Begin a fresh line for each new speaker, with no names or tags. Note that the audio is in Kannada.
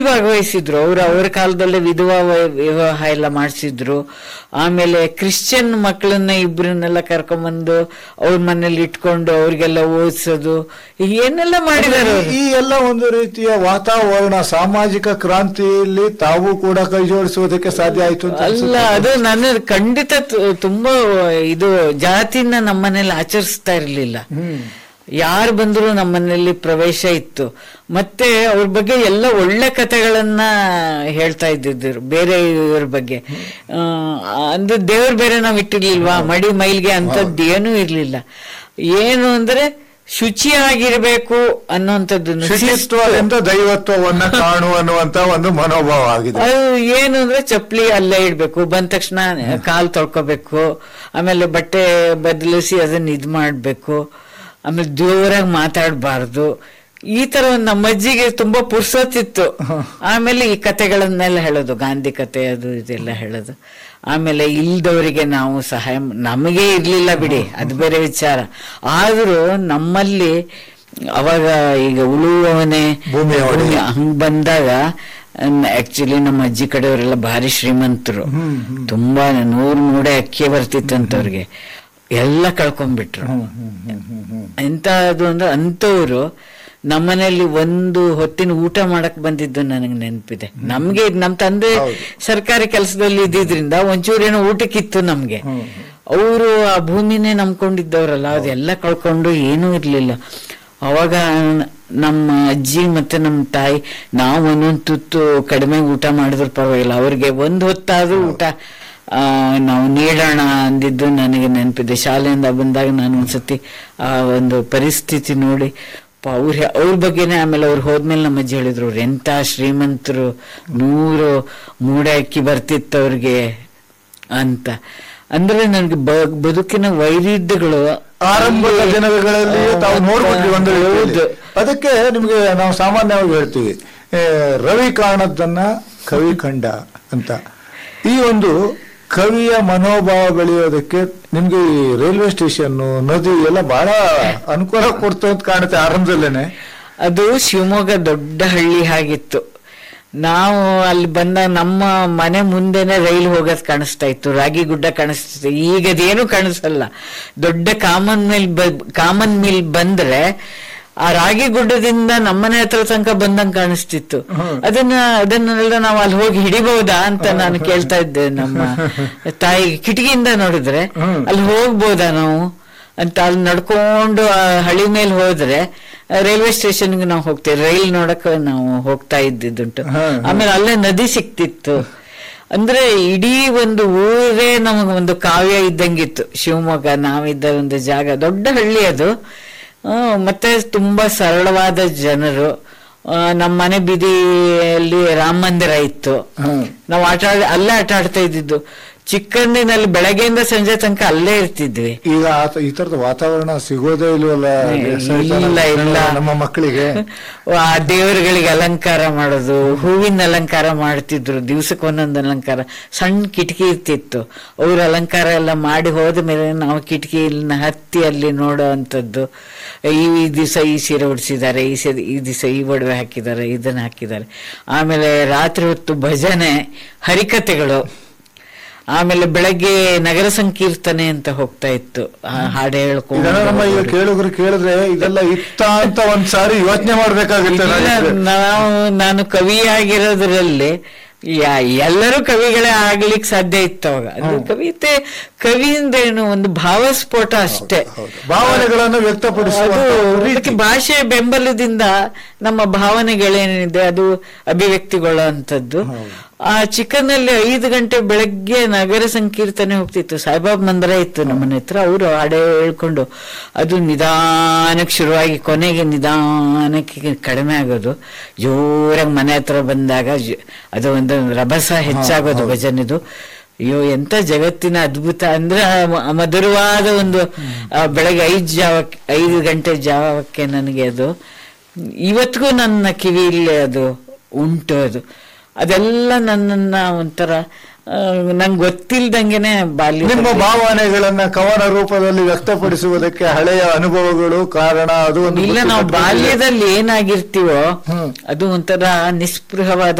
ಭಾಗವಹಿಸಿದ್ರು ಅವ್ರು ಅವ್ರ ಕಾಲದಲ್ಲೇ ವಿಧವಾ ವ- ವಿವಾಹ ಎಲ್ಲ ಮಾಡಿಸಿದ್ರು ಆಮೇಲೆ ಕ್ರಿಶ್ಚಿಯನ್ ಮಕ್ಕಳನ್ನ ಇಬ್ಬರನ್ನೆಲ್ಲ ಕರ್ಕೊಂಬಂದು ಅವ್ರ ಮನೇಲಿ ಇಟ್ಕೊಂಡು ಅವ್ರಿಗೆಲ್ಲ ಓದಿಸೋದು ಏನೆಲ್ಲ ಮಾಡಿದಾರೆ ಅವ್ರು.
ಈ ಎಲ್ಲ ಒಂದು ರೀತಿಯ ವಾತಾವರಣ ಸಾಮಾಜಿಕ ಕ್ರಾಂತಿಯಲ್ಲಿ ತಾವು ಕೂಡ ಕೈ ಜೋಡಿಸುವುದಕ್ಕೆ ಸಾಧ್ಯ ಆಯ್ತು ಅಂತ
ಅಲ್ಲ
ಅನ್ಸುತ್ತೆ.
ಅದು ನನ್ನ ಖಂಡಿತ ತು- ತುಂಬಾ ಇದು ಜಾತಿನ ನಮ್ಮನೇಲಿ ಆಚರಿಸ್ತಾ ಇರ್ಲಿಲ್ಲ
ಹ್ಮ್
ಯಾರು ಬಂದರೂ ನಮ್ಮನೇಲಿ ಪ್ರವೇಶ ಇತ್ತು ಮತ್ತೆ ಅವ್ರ ಬಗ್ಗೆ ಎಲ್ಲ ಒಳ್ಳೆ ಕಥೆಗಳನ್ನ ಹೇಳ್ತಾ ಇದ್ದಿದ್ರು ಬೇರೆ ಇವ್ರ ಬಗ್ಗೆ ಆ, ಅಂದ್ರೆ ದೇವ್ರ ಬೇರೆ ನಾವ್ ಇಟ್ಟಿರ್ಲಿಲ್ವಾ ಮಡಿ ಮೈಲ್ಗೆ ಅಂತದ್ದು ಏನೂ ಇರ್ಲಿಲ್ಲ ಏನು ಅಂದ್ರೆ ಶುಚಿಯಾಗಿರ್ಬೇಕು ಅನ್ನೋಂಥದ್ದನ್ನು
ಶುಚಿತ್ವದಿಂದ ದೈವತ್ವವನ್ನ ಕಾಣು ಅನ್ನುವಂತ ಒಂದು ಮನೋಭಾವ ಆಗಿದೆ
ಅದು ಏನು ಅಂದ್ರೆ ಚಪ್ಪಲಿ ಅಲ್ಲೇ ಇಡ್ಬೇಕು ಬಂದ ತಕ್ಷಣ ಕಾಲ್ ತೊಳ್ಕೊಬೇಕು ಆಮೇಲೆ ಬಟ್ಟೆ ಬದಲಿಸಿ ಅದನ್ನ ಇದ್ ಮಾಡ್ಬೇಕು ಆಮೇಲೆ ಜೋರಾಗಿ ಮಾತಾಡಬಾರ್ದು ಈ ತರ ಒಂದು ನಮ್ಮ ಅಜ್ಜಿಗೆ ತುಂಬಾ ಪುರ್ಸೊತ್ತಿತ್ತು ಆಮೇಲೆ ಈ ಕತೆಗಳನ್ನೆಲ್ಲ ಹೇಳೋದು ಗಾಂಧಿ ಕತೆ ಅದು ಇದೆಲ್ಲ ಹೇಳೋದು ಆಮೇಲೆ ಇಲ್ದವರಿಗೆ ನಾವು ಸಹಾಯ ಮ್- ನಮಗೆ ಇರ್ಲಿಲ್ಲ ಬಿಡಿ ಅದು ಬೇರೆ ವಿಚಾರ ಆದ್ರೂ ನಮ್ಮಲ್ಲಿ ಅವಾಗ ಈಗ ಉಳುವವನೇ
ಭೂಮಿ ಒಡೆಯ.
ಹಂಗ್ ಬಂದಾಗ ಆಕ್ಚುಲಿ ನಮ್ಮ ಅಜ್ಜಿ ಕಡೆಯವರೆಲ್ಲ ಭಾರಿ ಶ್ರೀಮಂತರು ತುಂಬಾ ನೂರು ಮೂಡೆ ಅಕ್ಕಿ ಬರ್ತಿತ್ತಂತವ್ರಿಗೆ ಎಲ್ಲ ಕಳ್ಕೊಂಡ್ಬಿಟ್ರು ಎಂತದು ಅಂದ್ರೆ ಅಂತವ್ರು ನಮ್ಮನೇಲಿ ಒಂದು ಹೊತ್ತಿನ ಊಟ ಮಾಡಕ್ ಬಂದಿದ್ದು ನನಗೆ ನೆನಪಿದೆ ನಮ್ಗೆ ನಮ್ ತಂದೆ ಸರ್ಕಾರಿ ಕೆಲಸದಲ್ಲಿ ಇದ್ದಿದ್ರಿಂದ ಒಂಚೂರೇನೋ ಊಟಕ್ಕಿತ್ತು ನಮ್ಗೆ ಅವರು ಆ ಭೂಮಿನೇ ನಂಬ್ಕೊಂಡಿದ್ದವ್ರಲ್ಲ ಅದೆಲ್ಲ ಕಳ್ಕೊಂಡು ಏನೂ ಇರ್ಲಿಲ್ಲ ಅವಾಗ ನಮ್ಮ ಅಜ್ಜಿ ಮತ್ತೆ ನಮ್ಮ ತಾಯಿ ನಾವು ಒಂದೊಂದು ತುತ್ತು ಕಡಿಮೆ ಊಟ ಮಾಡಿದ್ರು ಪರವಾಗಿಲ್ಲ ಅವ್ರಿಗೆ ಒಂದು ಹೊತ್ತಾದ್ರೂ ಊಟ ಆ, ನಾವು ನೀಡೋಣ ಅಂದಿದ್ದು ನನಗೆ ನೆನಪಿದೆ ಶಾಲೆಯಿಂದ ಬಂದಾಗ ನಾನು ಒಂದ್ಸತಿ ಆ ಒಂದು ಪರಿಸ್ಥಿತಿ ನೋಡಿ ಪ- ಅವ್ರ ಅವ್ರ ಬಗ್ಗೆನೇ ಆಮೇಲೆ ಅವ್ರು ಹೋದ್ಮೇಲೆ ನಮ್ಮ ಅಜ್ಜಿ ಹೇಳಿದ್ರು ಅವ್ರು ಎಂತ ಶ್ರೀಮಂತರು ನೂರು ಮೂಡೆ ಅಕ್ಕಿ ಬರ್ತಿತ್ತು ಅವ್ರಿಗೆ ಅಂತ ಅಂದ್ರೆ ನನಗೆ ಬ- ಬದುಕಿನ ವೈವಿಧ್ಯಗಳು
ಆರಂಭದ ದಿನಗಳಲ್ಲಿ ತಾವು ನೋಡ್ಬಿಟ್ರಿ ಒಂದು
ಹೌದು.
ಅದಕ್ಕೆ ನಿಮ್ಗೆ ನಾವು ಸಾಮಾನ್ಯವಾಗಿ ಹೇಳ್ತೀವಿ ಏ, ರವಿ ಕಾಣದ್ದನ್ನ ಕವಿ ಕಂಡ ಅಂತ ಈ ಒಂದು ಕವಿಯ ಮನೋಭಾವ ಬೆಳೆಯೋದಕ್ಕೆ ನಿಮ್ಗೆ ಈ ರೈಲ್ವೆ ಸ್ಟೇಷನ್ ನದಿ ಎಲ್ಲ ಬಹಳ ಅನುಕೂಲ ಕೊಡ್ತು ಅಂತ ಕಾಣುತ್ತೆ ಆರಂಭದಲ್ಲೇನೆ
ಅದು ಶಿವಮೊಗ್ಗ ದೊಡ್ಡ ಹಳ್ಳಿ ಹಾಗಿತ್ತು ನಾವು ಅಲ್ಲಿ ಬಂದಾಗ ನಮ್ಮ ಮನೆ ಮುಂದೆನೆ ರೈಲ್ ಹೋಗೋದ್ ಕಾಣಿಸ್ತಾ ಇತ್ತು ರಾಗಿ ಗುಡ್ಡ ಕಾಣಿಸ್ತಿತ್ತು ಈಗ ಅದೇನು ಕಾಣಿಸಲ್ಲ ದೊಡ್ಡ ಕಾಮನ್ ಮಿಲ್ ಕಾಮನ್ ಮಿಲ್ ಬಂದ್ರೆ ಆ ರಾಗಿ ಗುಡ್ಡದಿಂದ ನಮ್ಮನೆ ಹತ್ರ ತನಕ ಬಂದಂಗ್ ಕಾಣಿಸ್ತಿತ್ತು ಅದನ್ನ ಅದನ್ನೆಲ್ಲ ನಾವು ಅಲ್ಲಿ ಹೋಗಿ ಹಿಡಿಬಹುದಾ ಅಂತ ನಾನು ಕೇಳ್ತಾ ಇದ್ದೆ ನಮ್ಮ ತಾಯಿ ಕಿಟಕಿಯಿಂದ ನೋಡಿದ್ರೆ ಅಲ್ಲಿ ಹೋಗ್ಬೋದಾ ನಾವು ಅಂತ ಅಲ್ಲಿ ನಡ್ಕೊಂಡು ಆ ಹಳಿ ಮೇಲೆ ಹೋದ್ರೆ ರೈಲ್ವೆ ಸ್ಟೇಷನ್ಗೆ ನಾವು ಹೋಗ್ತೇವೆ ರೈಲ್ ನೋಡಕ್ ನಾವು ಹೋಗ್ತಾ ಇದ್ದಿದ್ದುಂಟು
ಹಾ, ಹಾ.
ಆಮೇಲೆ ಅಲ್ಲೇ ನದಿ ಸಿಕ್ತಿತ್ತು ಅಂದ್ರೆ ಇಡೀ ಒಂದು ಊರೇ ನಮಗೆ ಒಂದು ಕಾವ್ಯ ಇದ್ದಂಗಿತ್ತು ಶಿವಮೊಗ್ಗ ನಾವಿದ್ದ ಒಂದು ಜಾಗ ದೊಡ್ಡ ಹಳ್ಳಿ ಅದು ಆ, ಮತ್ತೆ ತುಂಬಾ ಸರಳವಾದ ಜನರು ಆ, ನಮ್ಮ ಮನೆ ಬೀದಿಯಲ್ಲಿ ರಾಮ ಮಂದಿರ ಇತ್ತು
ಹ್ಮ್.
ನಾವು ಆಟ ಆಡ್- ಅಲ್ಲೇ ಆಟ ಆಡ್ತಾ ಇದ್ದಿದ್ದು ಚಿಕ್ಕಂದಿನಲ್ಲಿ ಬೆಳಗ್ಗೆಯಿಂದ ಸಂಜೆ ತನಕ ಅಲ್ಲೇ ಇರ್ತಿದ್ವಿ
ಈಗ ಆತ- ಈ ತರದ ವಾತಾವರಣ ಸಿಗೋದೇ ಇಲ್ವಲ್ಲ
ಇಲ್ಲ ಇಲ್ಲ
ನಮ್ಮ ಮಕ್ಕಳಿಗೆ
ಆ ದೇವರುಗಳಿಗೆ ಅಲಂಕಾರ ಮಾಡೋದು ಹೂವಿನ ಅಲಂಕಾರ ಮಾಡ್ತಿದ್ರು ದಿವ್ಸಕ್ಕೆ ಒಂದೊಂದು ಅಲಂಕಾರ ಸಣ್ಣ ಕಿಟಕಿ ಇರ್ತಿತ್ತು ಅವ್ರ ಅಲಂಕಾರ ಎಲ್ಲ ಮಾಡಿ ಹೋದ ಮೇಲೆ ನಾವು ಕಿಟಕಿಯನ್ನ ಹತ್ತಿ ಅಲ್ಲಿ ನೋಡೋ ಅಂಥದ್ದು ಈ ಈ ದಿವಸ ಈ ಸೀರೆ ಉಡಿಸಿದ್ದಾರೆ ಈ ಸೀರೆ ಈ ದಿವಸ ಈ ಒಡವೆ ಹಾಕಿದ್ದಾರೆ ಇದನ್ನ ಹಾಕಿದ್ದಾರೆ ಆಮೇಲೆ ರಾತ್ರಿ ಹೊತ್ತು ಭಜನೆ ಹರಿಕತೆಗಳು ಆಮೇಲೆ ಬೆಳಗ್ಗೆ ನಗರ ಸಂಕೀರ್ತನೆ ಅಂತ ಹೋಗ್ತಾ ಇತ್ತು ಆ ಹಾಡು ಹೇಳ್ಕೊಂಡು
ಇದನ್ನ ನಮ್ಮ ಈಗ ಕೇಳುಗರು ಕೇಳಿದ್ರೆ ಇದೆಲ್ಲ ಇತ್ತ ಅಂತ ಒಂದ್ ಸಾರಿ ಯೋಚನೆ ಮಾಡ್ಬೇಕಾಗುತ್ತೆ
ಇಲ್ಲ,
ನನಗೆ.
ನಾವು ನಾನು ಕವಿಯಾಗಿರೋದ್ರಲ್ಲಿ ಯಾ- ಎಲ್ಲರೂ ಕವಿಗಳೇ ಆಗ್ಲಿಕ್ಕೆ ಸಾಧ್ಯ ಇತ್ತು ಅವಾಗ ಅದು ಕವಿತೆ ಕವಿಯಿಂದ ಏನು ಒಂದು ಭಾವಸ್ಫೋಟ ಅಷ್ಟೇ
ಹೌದು. ಭಾವನೆಗಳನ್ನು ವ್ಯಕ್ತಪಡಿಸುವ
ಅದು
ರೀತಿ
ಅದಕ್ಕೆ ಭಾಷೆ ಬೆಂಬಲದಿಂದ ನಮ್ಮ ಭಾವನೆಗಳೇನಿದೆ ಅದು ಅಭಿವ್ಯಕ್ತಿಗೊಳ್ಳೋ ಅಂಥದ್ದು ಆ ಚಿಕ್ಕನಲ್ಲಿ ಐದು ಗಂಟೆ ಬೆಳಗ್ಗೆ ನಗರ ಸಂಕೀರ್ತನೆ ಹೋಗ್ತಿತ್ತು ಸಾಯಿಬಾಬ್ ಮಂದಿರ ಇತ್ತು ನಮ್ಮನೆ ಹತ್ರ ಅವರು ಹಾಡೆ ಹೇಳ್ಕೊಂಡು ಅದು ನಿಧಾನಕ್ಕೆ ಶುರುವಾಗಿ ಕೊನೆಗೆ ನಿಧಾನಕ್ಕೆ ಕಡಿಮೆ ಆಗೋದು ಜೋರಾಗಿ ಮನೆ ಹತ್ರ ಬಂದಾಗ ಜ- ಅದು ಒಂದು ರಭಸ ಹೆಚ್ಚಾಗೋದು ಭಜನೆದು ಅಯ್ಯೋ ಎಂತ ಜಗತ್ತಿನ ಅದ್ಭುತ ಅಂದ್ರೆ ಆ ಮ- ಮಧುರವಾದ ಒಂದು ಆ ಬೆಳಗ್ಗೆ ಐದು ಜಾವಕ್ಕೆ ಐದು ಗಂಟೆ ಜಾವಕ್ಕೆ ನನಗೆ ಅದು ಇವತ್ತಿಗೂ ನನ್ನ ಕಿವಿಯಲ್ಲಿ ಅದು ಉಂಟು ಅದು ಅದೆಲ್ಲ ನನ್ನನ್ನ ಒಂಥರ ನಂಗೆ ಗೊತ್ತಿಲ್ದಂಗೆನೆ ಬಾಲ್ಯ
ನಿಮ್ಮ ಭಾವನೆಗಳನ್ನ ಕವನ ರೂಪದಲ್ಲಿ ವ್ಯಕ್ತಪಡಿಸುವುದಕ್ಕೆ ಹಳೆಯ ಅನುಭವಗಳು ಕಾರಣ ಅದು ಒಂದು
ಇಲ್ಲ
ಬುತ್ತಿ
ನಾವು
ಕಟ್ಟುವುದಿದೆ.
ಬಾಲ್ಯದಲ್ಲಿ ಏನಾಗಿರ್ತೀವೋ
ಹ್ಮ್.
ಅದು ಒಂಥರ ನಿಸ್ಪೃಹವಾದ